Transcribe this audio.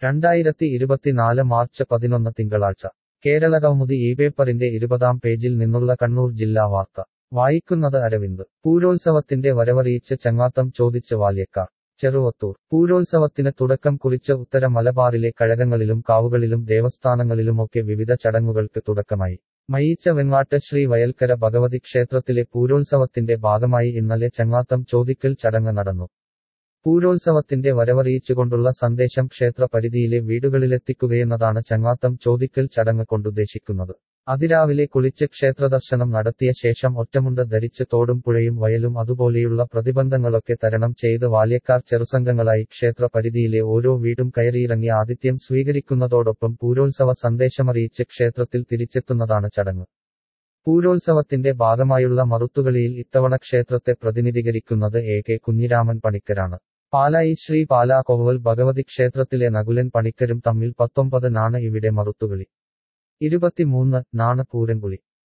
രണ്ടായിരത്തി ഇരുപത്തിനാല് മാർച്ച് പതിനൊന്ന് തിങ്കളാഴ്ച കേരള കൗമുദി ഈ പേപ്പറിന്റെ ഇരുപതാം പേജിൽ നിന്നുള്ള കണ്ണൂർ ജില്ലാ വാർത്ത വായിക്കുന്നത് അരവിന്ദ് പൂരോത്സവത്തിന്റെ വരവറിയിച്ച് ചങ്ങാത്തം ചോദിച്ച് ബാല്യക്കാർ ചെറുവത്തൂർ പൂരോത്സവത്തിന് തുടക്കം കുറിച്ച് ഉത്തര മലബാറിലെ കഴകങ്ങളിലും കാവുകളിലും ദേവസ്ഥാനങ്ങളിലുമൊക്കെ വിവിധ ചടങ്ങുകൾക്ക് തുടക്കമായി മയിച്ച വെങ്ങാട്ട് ശ്രീ വയൽക്കര ഭഗവതി ക്ഷേത്രത്തിലെ പൂരോത്സവത്തിന്റെ ഭാഗമായി ഇന്നലെ ചങ്ങാത്തം ചോദിക്കൽ ചടങ്ങ് നടന്നു പൂരോത്സവത്തിന്റെ വരവറിയിച്ചുകൊണ്ടുള്ള സന്ദേശം ക്ഷേത്ര പരിധിയിലെ വീടുകളിലെത്തിക്കുകയെന്നതാണ് ചങ്ങാത്തം ചോദിക്കൽ ചടങ്ങ് കൊണ്ടുദ്ദേശിക്കുന്നത് അതിരാവിലെ കുളിച്ച് ക്ഷേത്രദർശനം നടത്തിയ ശേഷം ഒറ്റമുണ്ട് ധരിച്ച് തോടും പുഴയും വയലും അതുപോലെയുള്ള പ്രതിബന്ധങ്ങളൊക്കെ തരണം ചെയ്ത് ബാല്യക്കാർ ചെറുസംഘങ്ങളായി ക്ഷേത്ര പരിധിയിലെ ഓരോ വീടും കയറിയിറങ്ങി ആതിഥ്യം സ്വീകരിക്കുന്നതോടൊപ്പം പൂരോത്സവ സന്ദേശമറിയിച്ച് ക്ഷേത്രത്തിൽ തിരിച്ചെത്തുന്നതാണ് ചടങ്ങ് പൂരോത്സവത്തിന്റെ ഭാഗമായുള്ള മറുത്തുകളിയിൽ ഇത്തവണ ക്ഷേത്രത്തെ പ്രതിനിധീകരിക്കുന്നത് എ കെ കുഞ്ഞിരാമൻ പണിക്കരാണ് പാലായി ശ്രീ പാലാ കൊവ്വൽ ഭഗവതി ക്ഷേത്രത്തിലെ നകുലൻ പണിക്കരും തമ്മിൽ പത്തൊമ്പത് നാണ് ഇവിടെ മറുത്തുകളി ഇരുപത്തിമൂന്ന് നാണ് പൂരംകുളി